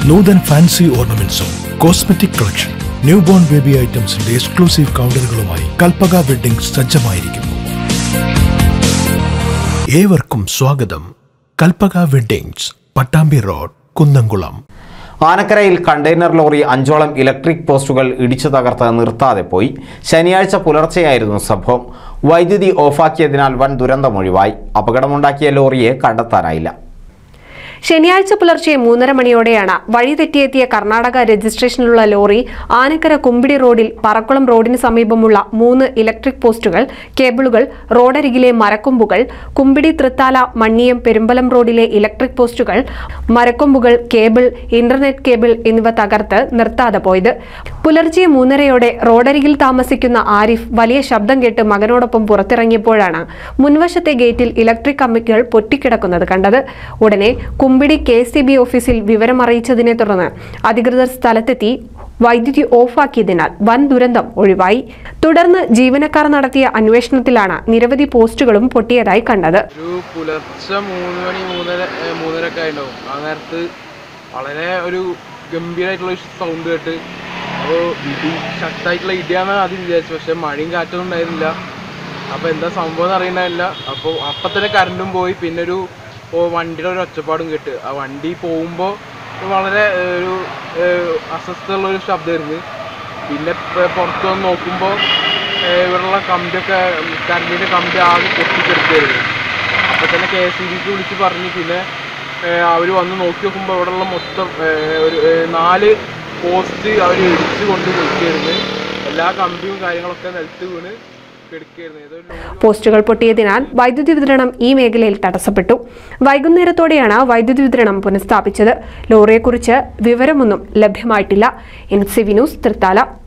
നൂതൻ fancy ഓർണമെന്റ്സും cosmetic collection new born baby ഐറ്റംസിന്റെ exclusive കൗണ്ടറുകളുമായി കൽപ്പക വെഡിംഗ് സജ്ജമായിരിക്കുന്നു ഏവർക്കും സ്വാഗതം കൽപ്പക വെഡിങ്സ് പട്ടാമ്പി റോഡ് കുന്നംകുളം ആനക്കരയിൽ കണ്ടെയ്നർ ലോറി അഞ്ചോളം ഇലക്ട്രിക് പോസ്റ്റുകൾ ഇടിച്ചു തകർത്ത് നിർത്താതെ പോയി ശനിയാഴ്ച പുലർച്ചെയായിരുന്നു സംഭവം വൈദ്യുതി ഓഫാക്കിയതിനാൽ വൻ ദുരന്തമൊഴിവായി അപകടമുണ്ടാക്കിയ ലോറിയെ കണ്ടെത്താനായില്ല ശനിയാഴ്ച പുലർച്ചെ മൂന്നര മണിയോടെയാണ് വഴി തെറ്റിയെത്തിയ കർണാടക രജിസ്ട്രേഷനിലുള്ള ലോറി ആനക്കര കുമ്പിടി റോഡിൽ പറക്കുളം റോഡിന് സമീപമുള്ള മൂന്ന് ഇലക്ട്രിക് പോസ്റ്റുകൾ കേബിളുകൾ റോഡരികിലെ മരക്കൊമ്പുകൾ കുമ്പിടി തൃത്താല മണ്ണിയം പെരുമ്പലം റോഡിലെ ഇലക്ട്രിക് പോസ്റ്റുകൾ മരക്കൊമ്പുകൾ കേബിൾ ഇന്റർനെറ്റ് കേബിൾ എന്നിവ തകർത്ത് നിർത്താതെ പോയത് പുലർച്ചെ മൂന്നരയോടെ റോഡരികിൽ താമസിക്കുന്ന ആരിഫ് വലിയ ശബ്ദം കേട്ട് മകനോടൊപ്പം പുറത്തിറങ്ങിയപ്പോഴാണ് മുൻവശത്തെ ഗേറ്റിൽ ഇലക്ട്രിക് കമ്പികൾ പൊട്ടിക്കിടക്കുന്നത് കണ്ടത് ഉടനെ കുമ്പിടി കെ സി ബി ഓഫീസിൽ വിവരം അറിയിച്ചതിനെ തുടർന്ന് അധികൃതർ സ്ഥലത്തെത്തി വൈദ്യുതി ഓഫാക്കിയതിനാൽ വൻ ദുരന്തം ഒഴിവായി തുടർന്ന് ജീവനക്കാർ നടത്തിയ അന്വേഷണത്തിലാണ് നിരവധി പോസ്റ്റുകളും പൊട്ടിയതായി കണ്ടത് ഒരു പുലർച്ചെ മൂന്ന് മണി മൂന്നര ഏ, മൂന്നരയൊക്കെ ആയിട്ടുണ്ടാവും ആ നേരത്ത് വളരെ ഒരു ഗംഭീരമായിട്ടുള്ള സൗണ്ട് കേട്ട് അപ്പോൾ ഇടി ശക്തമായിട്ടുള്ള ഇടിയാന്ന് ആദ്യം വിചാരിച്ചു പക്ഷെ മഴയും കാറ്റൊന്നും ഉണ്ടായിരുന്നില്ല അപ്പോൾ എന്താ സംഭവം എന്ന് അറിയണ്ടായില്ല അപ്പോൾ അപ്പം തന്നെ കറണ്ടും പോയി പിന്നെ ഒരു ഓ, വണ്ടിയുടെ ഒരു ഒച്ചപ്പാടും കേട്ട് ആ വണ്ടി പോകുമ്പോൾ വളരെ ഏ, ഒരു ഏ, അസ്വസ്ഥതയുള്ള ഒരു ശബ്ദമായിരുന്നു പിന്നെ പ- പുറത്ത് വന്ന് നോക്കുമ്പോൾ ഇവിടെയുള്ള കമ്പിയൊക്കെ കറണ്ടിൻ്റെ കമ്പി ആകെ പൊട്ടിക്കെടുക്കായിരുന്നു അപ്പോൾ തന്നെ കെ എസ് ഇ ബിക്ക് വിളിച്ച് പറഞ്ഞ് പിന്നെ അവർ വന്ന് നോക്കി നോക്കുമ്പോൾ ഇവിടെയുള്ള മൊത്തം ഏ, ഒരു ഏ, നാല് പോസ്റ്റ് അവർ ഇടിച്ച് കൊണ്ട് നിൽക്കുകയായിരുന്നു എല്ലാ കമ്പിയും കാര്യങ്ങളൊക്കെ നിലത്ത് വീണ് കിടക്കുകയായിരുന്നു ഏതോ ഒരു ലോറി പോസ്റ്റുകൾ പൊട്ടിയതിനാൽ വൈദ്യുതി വിതരണം ഈ മേഖലയിൽ തടസ്സപ്പെട്ടു വൈകുന്നേരത്തോടെയാണ് വൈദ്യുതി വിതരണം പുനഃസ്ഥാപിച്ചത് ലോറിയെക്കുറിച്ച് വിവരമൊന്നും ലഭ്യമായിട്ടില്ല N C V news Thrithala